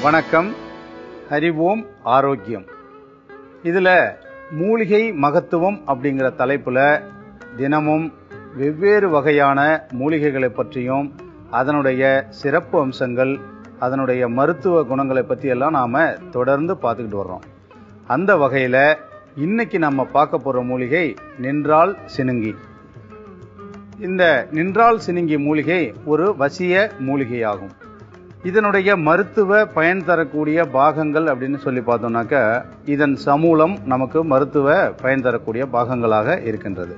வணக்கம் ஹரிவோம் ஆரோக்கியம் இதில் மூலிகை மகத்துவம் அப்படிங்கிற தலைப்பில் தினமும் வெவ்வேறு வகையான மூலிகைகளை பற்றியும் அதனுடைய சிறப்பு அம்சங்கள் அதனுடைய மருத்துவ குணங்களை பற்றி எல்லாம் நாம் தொடர்ந்து பார்த்துக்கிட்டு வர்றோம் அந்த வகையில் இன்னைக்கு நம்ம பார்க்க போகிற மூலிகை நின்றால் சினுங்கி இந்த நின்றால் சினுங்கி மூலிகை ஒரு வசிய மூலிகையாகும் இதனுடைய மருத்துவ பயன் தரக்கூடிய பாகங்கள் அப்படின்னு சொல்லி பார்த்தோம்னாக்க இதன் சமூலம் நமக்கு மருத்துவ பயன் தரக்கூடிய பாகங்களாக இருக்கின்றது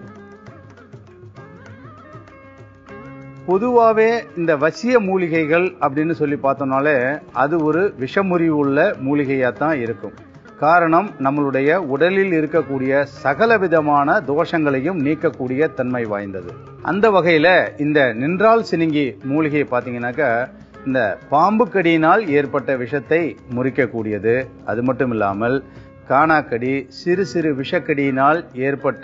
பொதுவாகவே இந்த வசிய மூலிகைகள் அப்படின்னு சொல்லி பார்த்தோம்னாலே அது ஒரு விஷமுறிவு உள்ள மூலிகையாக தான் இருக்கும் காரணம் நம்மளுடைய உடலில் இருக்கக்கூடிய சகல விதமான தோஷங்களையும் நீக்கக்கூடிய தன்மை வாய்ந்தது அந்த வகையில இந்த நின்றால் சினுங்கி மூலிகை பார்த்தீங்கன்னாக்க இந்த பாம்பு கடியினால் ஏற்பட்ட விஷத்தை முறிக்கக்கூடியது அது மட்டும் இல்லாமல் காணாக்கடி சிறு சிறு விஷக்கடியினால் ஏற்பட்ட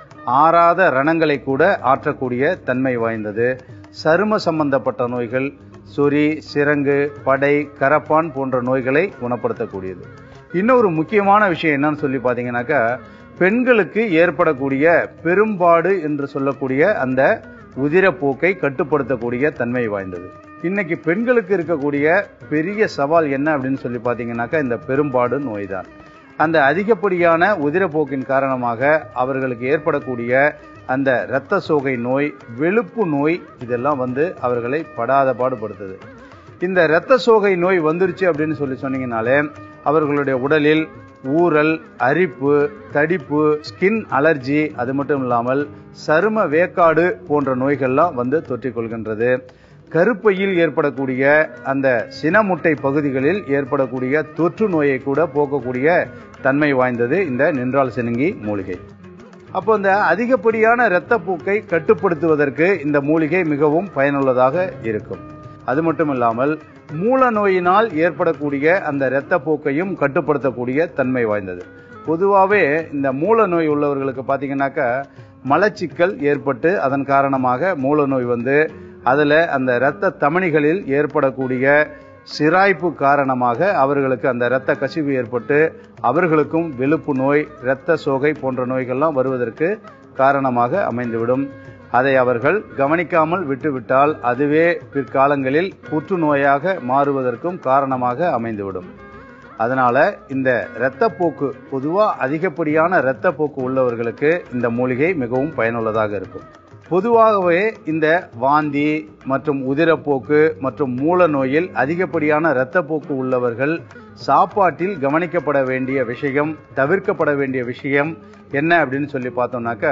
ஆறாத ரணங்களை கூட ஆற்றக்கூடிய தன்மை வாய்ந்தது சரும சம்பந்தப்பட்ட நோய்கள் சொறி சிரங்கு படை கரப்பான் போன்ற நோய்களை குணப்படுத்தக்கூடியது இன்னொரு முக்கியமான விஷயம் என்னன்னு சொல்லி பார்த்தீங்கன்னாக்கா பெண்களுக்கு ஏற்படக்கூடிய பெரும்பாடு என்று சொல்லக்கூடிய அந்த உதிரப்போக்கை கட்டுப்படுத்தக்கூடிய தன்மை வாய்ந்தது இன்னைக்கு பெண்களுக்கு இருக்கக்கூடிய பெரிய சவால் என்ன அப்படின்னு சொல்லி பார்த்தீங்கன்னாக்கா இந்த பெரும்பாடு நோய் தான் அந்த அதிகப்படியான உதிரப்போக்கின் காரணமாக அவர்களுக்கு ஏற்படக்கூடிய அந்த இரத்த சோகை நோய் வெளுப்பு நோய் இதெல்லாம் வந்து அவர்களை படாத பாடுபடுத்துது இந்த இரத்த சோகை நோய் வந்துருச்சு அப்படின்னு சொல்லி சொன்னீங்கனாலே அவர்களுடைய உடலில் ஊறல் அரிப்பு தடிப்பு ஸ்கின் அலர்ஜி அது மட்டும் இல்லாமல் சரும வேக்காடு போன்ற நோய்கள்லாம் வந்து தொற்றிக் கொள்கின்றது கருப்பையில் ஏற்படக்கூடிய அந்த சினமுட்டை பகுதிகளில் ஏற்படக்கூடிய தொற்று நோயை கூட போக்கக்கூடிய தன்மை வாய்ந்தது இந்த நின்றால் சினுங்கி மூலிகை அப்போ இந்த அதிகப்படியான இரத்தப்போக்கை கட்டுப்படுத்துவதற்கு இந்த மூலிகை மிகவும் பயனுள்ளதாக இருக்கும் அது மட்டும் இல்லாமல் மூல நோயினால் ஏற்படக்கூடிய அந்த இரத்தப்போக்கையும் கட்டுப்படுத்தக்கூடிய தன்மை வாய்ந்தது பொதுவாகவே இந்த மூல நோய் உள்ளவர்களுக்கு பார்த்தீங்கன்னாக்கா மலச்சிக்கல் ஏற்பட்டு அதன் காரணமாக மூல நோய் வந்து அதில் அந்த இரத்த தமணிகளில் ஏற்படக்கூடிய சிராய்ப்பு காரணமாக அவர்களுக்கு அந்த இரத்த கசிவு ஏற்பட்டு அவர்களுக்கும் வெளுப்பு நோய் இரத்த சோகை போன்ற நோய்கள்லாம் வருவதற்கு காரணமாக அமைந்துவிடும் அதை அவர்கள் கவனிக்காமல் விட்டுவிட்டால் அதுவே பிற்காலங்களில் புற்றுநோயாக மாறுவதற்கும் காரணமாக அமைந்துவிடும் அதனால இந்த இரத்தப்போக்கு பொதுவாக அதிகப்படியான இரத்தப்போக்கு உள்ளவர்களுக்கு இந்த மூலிகை மிகவும் பயனுள்ளதாக இருக்கும் பொதுவாகவே இந்த வாந்தி மற்றும் உதிரப்போக்கு மற்றும் மூல நோயில் அதிகப்படியான இரத்தப்போக்கு உள்ளவர்கள் சாப்பாட்டில் கவனிக்கப்பட வேண்டிய விஷயம் தவிர்க்கப்பட வேண்டிய விஷயம் என்ன அப்படின்னு சொல்லி பார்த்தோம்னாக்க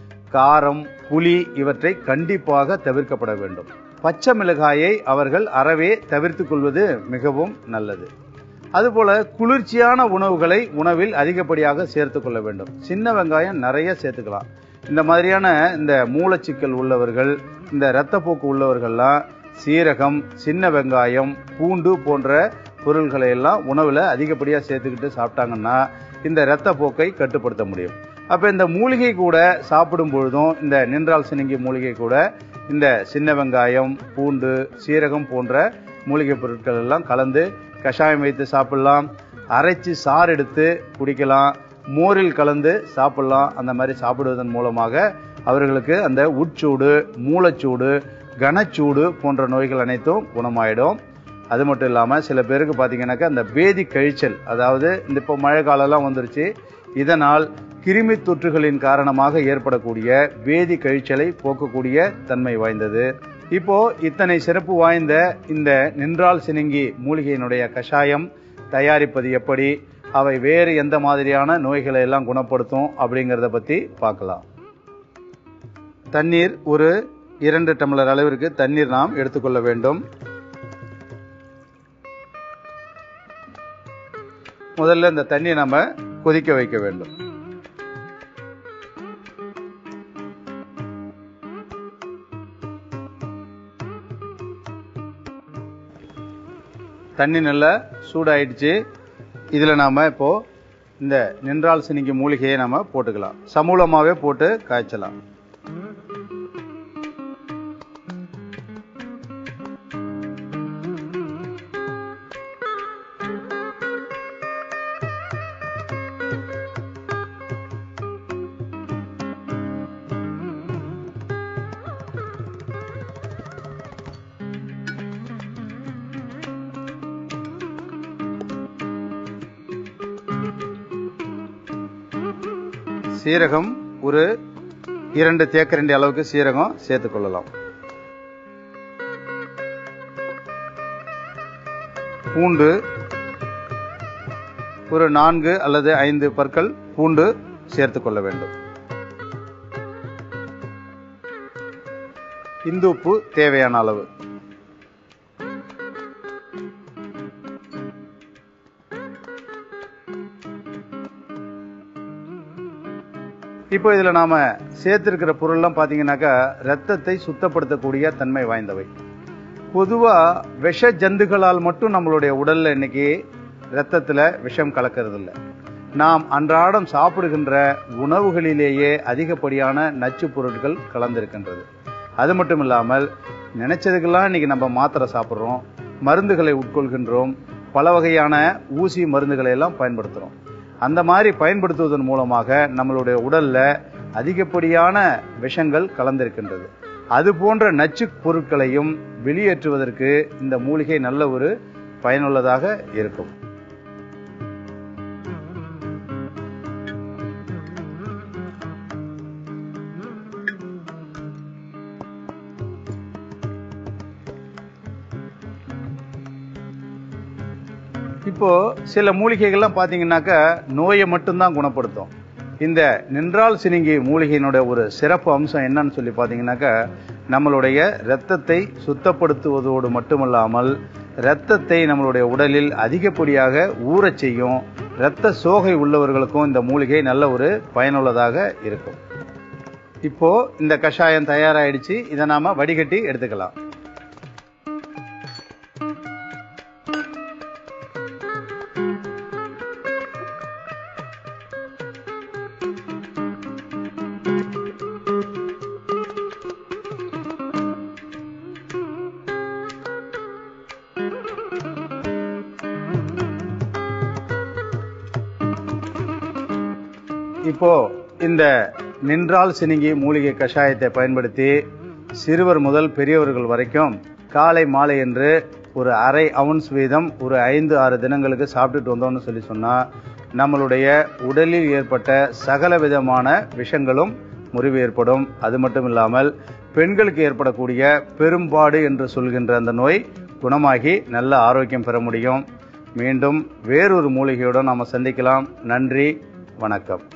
காரம் புளி இவற்றை கண்டிப்பாக தவிர்க்கப்பட வேண்டும் பச்சை மிளகாயை அவர்கள் அறவே தவிர்த்து கொள்வது மிகவும் நல்லது அதுபோல குளிர்ச்சியான உணவுகளை உணவில் அதிகப்படியாக சேர்த்து கொள்ள வேண்டும் சின்ன வெங்காயம் நிறைய சேர்த்துக்கலாம் இந்த மாதிரியான இந்த மூலச்சிக்கல் உள்ளவர்கள் இந்த இரத்தப்போக்கு உள்ளவர்கள்லாம் சீரகம் சின்ன வெங்காயம் பூண்டு போன்ற பொருள்களை எல்லாம் உணவில் அதிகப்படியாக சேர்த்துக்கிட்டு சாப்பிட்டாங்கன்னா இந்த இரத்தப்போக்கை கட்டுப்படுத்த முடியும் அப்போ இந்த மூலிகை கூட சாப்பிடும் பொழுதும் இந்த நின்றால் சினுங்கி மூலிகை கூட இந்த சின்ன வெங்காயம் பூண்டு சீரகம் போன்ற மூலிகை பொருட்கள் எல்லாம் கலந்து கஷாயம் வைத்து சாப்பிடலாம் அரைச்சி சாறு எடுத்து குடிக்கலாம் மோரில் கலந்து சாப்பிடலாம் அந்த மாதிரி சாப்பிடுவதன் மூலமாக அவர்களுக்கு அந்த உட்சூடு மூளைச்சூடு கனச்சூடு போன்ற நோய்கள் அனைத்தும் குணமாயிடும் அது மட்டும் இல்லாமல் சில பேருக்கு பார்த்தீங்கன்னாக்கா அந்த பேதி கழிச்சல் அதாவது இந்த இப்போ மழை காலம்லாம் வந்துருச்சு இதனால் கிருமி தொற்றுகளின் காரணமாக ஏற்படக்கூடிய வேதி கழிச்சலை போக்கக்கூடிய தன்மை வாய்ந்தது இப்போ இத்தனை சிறப்பு வாய்ந்த இந்த நின்றால் சினுங்கி மூலிகையினுடைய கஷாயம் தயாரிப்பது எப்படி அவை வேறு எந்த மாதிரியான நோய்களை எல்லாம் குணப்படுத்தும் அப்படிங்கிறத பற்றி பார்க்கலாம் தண்ணீர் ஒரு இரண்டு டம்ளர் அளவிற்கு தண்ணீர் நாம் எடுத்துக்கொள்ள வேண்டும் முதல்ல இந்த தண்ணியை நம்ம கொதிக்க வைக்க வேண்டும் தண்ணி நல்லா சூடாயிடுச்சு இதில் நாம் இப்போ இந்த நின்றால் சினிக்கு மூலிகையை நம்ம போட்டுக்கலாம் சமூலமாகவே போட்டு காய்ச்சலாம் சீரகம் ஒரு இரண்டு தேக்கரண்டி அளவுக்கு சீரகம் சேர்த்துக் கொள்ளலாம் பூண்டு ஒரு நான்கு அல்லது ஐந்து பற்கள் பூண்டு சேர்த்துக் கொள்ள வேண்டும் இந்து உப்பு தேவையான அளவு இப்போ இதுல நாம சேர்த்திருக்கிற பொருள்லாம் பாத்தீங்கன்னாக்கா ரத்தத்தை சுத்தப்படுத்தக்கூடிய தன்மை வாய்ந்தவை பொதுவா விஷ ஜந்துகளால் மட்டும் நம்மளுடைய உடல்ல இன்னைக்கு ரத்தத்துல விஷம் கலக்கிறது இல்ல நாம் அன்றாடம் சாப்பிடுகின்ற உணவுகளிலேயே அதிகப்படியான நச்சு பொருட்கள் கலந்திருக்கின்றது அது மட்டும் இல்லாமல் நினைச்சதுக்கெல்லாம் இன்னைக்கு நம்ம மாத்திரை சாப்பிட்றோம் மருந்துகளை உட்கொள்கின்றோம் பல வகையான ஊசி மருந்துகளை எல்லாம் பயன்படுத்துறோம் அந்த மாதிரி பயன்படுத்துவதன் மூலமாக நம்மளுடைய உடல்ல அதிகப்படியான விஷங்கள் கலந்திருக்கின்றது அது போன்ற நச்சு பொருட்களையும் வெளியேற்றுவதற்கு இந்த மூலிகை நல்ல ஒரு பயனுள்ளதாக இருக்கும் இப்போ சில மூலிகைகள்லாம் பாத்தீங்கன்னாக்கா நோயை மட்டும்தான் குணப்படுத்தும் இந்த நின்றால் சினிங்கி மூலிகையினுடைய ஒரு சிறப்பு அம்சம் என்னன்னு சொல்லி பாத்தீங்கன்னாக்கா நம்மளுடைய இரத்தத்தை சுத்தப்படுத்துவதோடு மட்டுமல்லாமல் இரத்தத்தை நம்மளுடைய உடலில் அதிகப்படியாக ஊறச் செய்யும் இரத்த சோகை உள்ளவர்களுக்கும் இந்த மூலிகை நல்ல ஒரு பயனுள்ளதாக இருக்கும் இப்போ இந்த கஷாயம் தயாராயிடுச்சு இதை நாம வடிகட்டி எடுத்துக்கலாம் இப்போ இந்த நின்றால் சினுங்கி மூலிகை கஷாயத்தை பயன்படுத்தி சிறுவர் முதல் பெரியவர்கள் வரைக்கும் காலை மாலை என்று ஒரு அரை அவுன்ஸ் வீதம் ஒரு ஐந்து ஆறு தினங்களுக்கு சாப்பிட்டுட்டு வந்தோம்னு சொல்லி சொன்னா நம்மளுடைய உடலில் ஏற்பட்ட சகல விதமான விஷங்களும் முறிவு ஏற்படும் அது மட்டும் இல்லாமல் பெண்களுக்கு ஏற்படக்கூடிய பெரும்பாடு என்று சொல்கின்ற அந்த நோய் குணமாகி நல்ல ஆரோக்கியம் பெற முடியும் மீண்டும் வேறொரு மூலிகையுடன் நாம சந்திக்கலாம் நன்றி வணக்கம்